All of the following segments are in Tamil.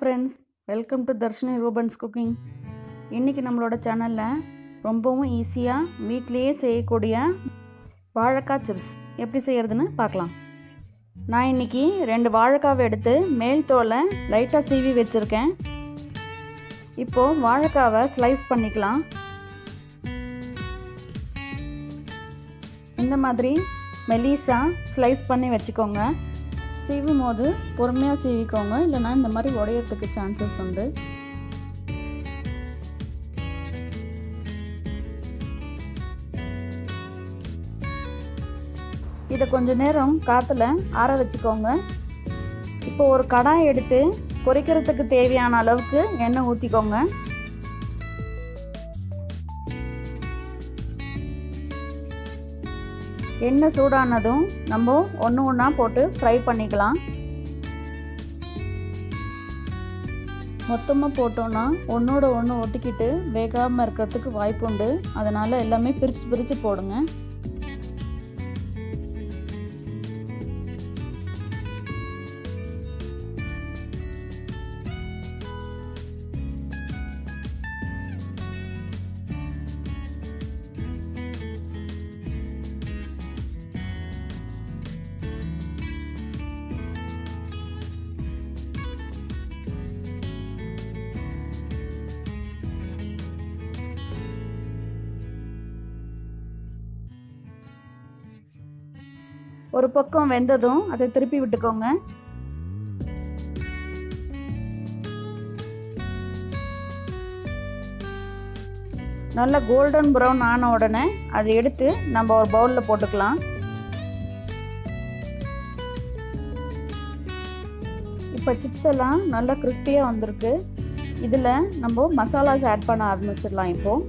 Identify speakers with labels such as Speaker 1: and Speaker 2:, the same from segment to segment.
Speaker 1: friends welcome to Dharshini Ruban's cooking இன்றைக்கி நம்மளோட சேனலில் ரொம்பவும் ஈஸியாக வீட்லேயே செய்யக்கூடிய வாழைக்காய் சிப்ஸ் எப்படி செய்கிறதுன்னு பார்க்கலாம் நான் இன்றைக்கி ரெண்டு வாழைக்காவை எடுத்து மேல் தோலை லைட்டாக சீவி வச்சுருக்கேன் இப்போது வாழைக்காவை ஸ்லைஸ் பண்ணிக்கலாம் இந்த மாதிரி மெலிசாக ஸ்லைஸ் பண்ணி வச்சுக்கோங்க சீவும் போது பொறுமையாக சீவிக்கோங்க இல்லைனா இந்த மாதிரி உடையறதுக்கு சான்சஸ் உண்டு இதை கொஞ்ச நேரம் காற்றுல ஆற வச்சுக்கோங்க இப்போ ஒரு கடாய் எடுத்து பொரிக்கிறதுக்கு தேவையான அளவுக்கு எண்ணெய் ஊற்றிக்கோங்க எண்ணெய் சூடானதும் நம்ம ஒன்று ஒன்றா போட்டு ஃப்ரை பண்ணிக்கலாம் மொத்தமாக போட்டோன்னா ஒன்றோட ஒன்று ஒட்டிக்கிட்டு வேகாமல் இருக்கிறதுக்கு வாய்ப்பு உண்டு அதனால் எல்லாமே பிரித்து பிரித்து போடுங்க ஒரு பக்கம் வெந்ததும் அதை திருப்பி விட்டுக்கோங்க நல்லா கோல்டன் ப்ரௌன் ஆன உடனே அதை எடுத்து நம்ம ஒரு பவுலில் போட்டுக்கலாம் இப்போ சிப்ஸ் எல்லாம் நல்லா கிறிஸ்பியாக வந்திருக்கு இதில் நம்ம மசாலாஸ் ஆட் பண்ண ஆரம்பிச்சிடலாம் இப்போது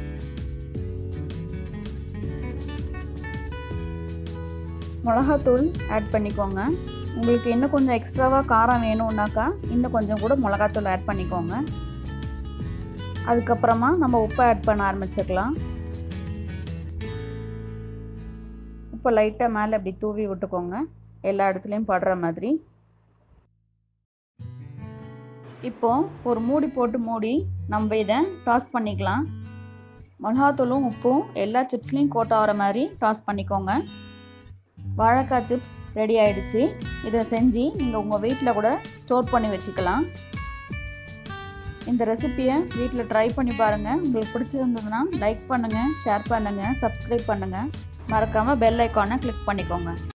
Speaker 1: மிளகாத்தூள் ஆட் பண்ணிக்கோங்க உங்களுக்கு இன்னும் கொஞ்சம் எக்ஸ்ட்ராவாக காரம் வேணும்னாக்கா இன்னும் கொஞ்சம் கூட மிளகாத்தூள் ஆட் பண்ணிக்கோங்க அதுக்கப்புறமா நம்ம உப்பை ஆட் பண்ண ஆரம்பிச்சிக்கலாம் உப்பை லைட்டாக மேலே அப்படி தூவி விட்டுக்கோங்க எல்லா இடத்துலையும் படுற மாதிரி இப்போது ஒரு மூடி போட்டு மூடி நம்ம இதை டாஸ் பண்ணிக்கலாம் மிளகாத்தூளும் உப்பும் எல்லா சிப்ஸ்லேயும் கோட் ஆகிற மாதிரி டாஸ் பண்ணிக்கோங்க வாழைக்காய் சிப்ஸ் ரெடி ஆகிடுச்சு இதை செஞ்சு நீங்கள் உங்கள் வீட்டில் கூட ஸ்டோர் பண்ணி வச்சுக்கலாம் இந்த ரெசிப்பியை வீட்டில் ட்ரை பண்ணி பாருங்கள் உங்களுக்கு பிடிச்சிருந்ததுன்னா லைக் பண்ணுங்கள் ஷேர் பண்ணுங்கள் சப்ஸ்கிரைப் பண்ணுங்கள் மறக்காமல் பெல் ஐக்கானை கிளிக் பண்ணிக்கோங்க